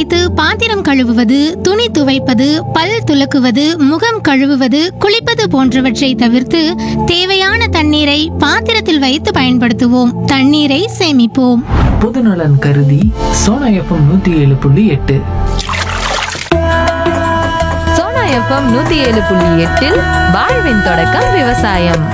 வைத்து பாத்திரம் கழுவுவது துணி துவைப்பது பல் துலக்குவது முகம் கழுவுவது குளிப்பது போன்றவற்றை தவிர்த்து தேவையான தண்ணீரை பாத்திரத்தில் வைத்து பயன்படுத்துவோம் தண்ணீரை சேமிப்போம் பொதுநலன் கருதி சோனா எஃப்எம் நூத்தி ஏழு புள்ளி எட்டு சோனா எஃப்எம் நூத்தி ஏழு புள்ளி எட்டில் வாழ்வின் தொடக்கம் விவசாயம்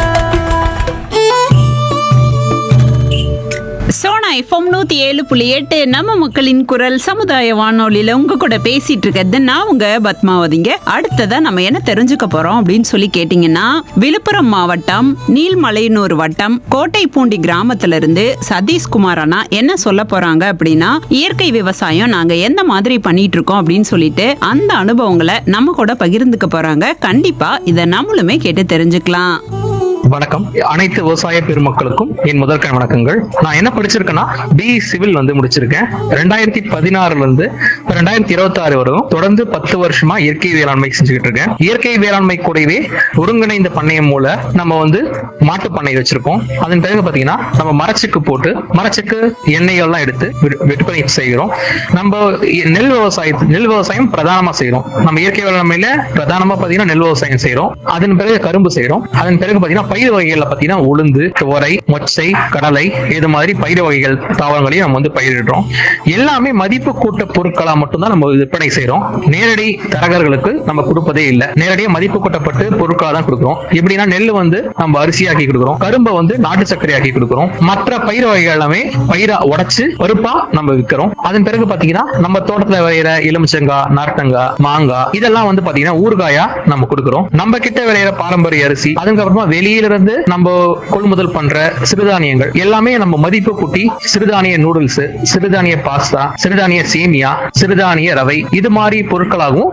சோனா எஃப்எம் நூத்தி ஏழு புள்ளி எட்டு நம்ம மக்களின் குரல் சமுதாய வானொலியில உங்க கூட பேசிட்டு இருக்கிறது நான் உங்க பத்மாவதிங்க அடுத்ததா நம்ம என்ன தெரிஞ்சுக்க போறோம் அப்படின்னு சொல்லி கேட்டீங்கன்னா விழுப்புரம் மாவட்டம் நீல்மலையனூர் வட்டம் கோட்டைப்பூண்டி கிராமத்துல இருந்து சதீஷ்குமார் அண்ணா என்ன சொல்ல போறாங்க அப்படின்னா இயற்கை விவசாயம் நாங்க எந்த மாதிரி பண்ணிட்டு இருக்கோம் அப்படின்னு சொல்லிட்டு அந்த அனுபவங்களை நம்ம கூட பகிர்ந்துக்க போறாங்க கண்டிப்பா இதை நம்மளுமே கேட்டு தெரிஞ்சுக்கலாம் வணக்கம் அனைத்து விவசாய பெருமக்களுக்கும் என் முதற்கண் வணக்கங்கள் நான் என்ன படிச்சிருக்கேன்னா பி சிவில் வந்து முடிச்சிருக்கேன் ரெண்டாயிரத்தி பதினாறுல இருந்து ரெண்டாயிரத்தி இருபத்தி ஆறு வரைக்கும் தொடர்ந்து பத்து வருஷமா இயற்கை வேளாண்மை செஞ்சுக்கிட்டு இருக்கேன் இயற்கை வேளாண்மை கூடவே ஒருங்கிணைந்த பண்ணையம் மூல நம்ம வந்து மாட்டு பண்ணை வச்சிருக்கோம் அதன் பிறகு பாத்தீங்கன்னா நம்ம மரச்சுக்கு போட்டு மரச்சுக்கு எண்ணெய்கள் எல்லாம் எடுத்து விற்- விற்பனை செய்கிறோம் நம்ம இ- நெல் விவசாயம் நெல் விவசாயம் பிரதானமா செய்யறோம் நம்ம இயற்கை வேளாண்மையில பிரதானமா பாத்தீங்கன்னா நெல் விவசாயம் செய்யறோம் அதன் பிறகு கரும்பு செய்யறோம் அதன் பிறகு பாத்தீங்கன்னா பயிர் வகைகள்ல பாத்தீங்கன்னா உளுந்து துவரை மொச்சை கடலை இது மாதிரி பயிர் வகைகள் தாவரங்களையும் நம்ம வந்து பயிரிடுறோம் எல்லாமே மதிப்பு கூட்ட பொருட்களா மட்டும்தான் நம்ம விற்பனை செய்யறோம் நேரடி தரகர்களுக்கு நம்ம கொடுப்பதே இல்ல நேரடியா மதிப்பு கூட்டப்பட்டு பொருட்களா தான் கொடுக்குறோம் எப்படின்னா நெல் வந்து நம்ம அரிசியாக்கி கொடுக்குறோம் கரும்பை வந்து நாட்டு சர்க்கரையாக்கி கொடுக்குறோம் மற்ற பயிர் வகைகள் எல்லாமே பயிரா உடைச்சு பருப்பா நம்ம விற்கிறோம் அதன் பிறகு பாத்தீங்கன்னா நம்ம தோட்டத்துல விளையிற எலுமிச்சங்காய் நார்த்தங்காய் மாங்காய் இதெல்லாம் வந்து பாத்தீங்கன்னா ஊறுகாயா நம்ம கொடுக்குறோம் நம்ம கிட்ட விளையிற பாரம்பரிய அரிசி அதுக்கப்புறமா வெளியில இருந்து நம்ம கொள்முதல் பண்ற சிறுதானியங்கள் எல்லாமே நம்ம மதிப்பு கூட்டி சிறுதானிய நூடுல்ஸ் சிறுதானிய பாஸ்தா சிறுதானிய சேமியா சிறுதானிய ரவை இது மாதிரி பொருட்களாகவும்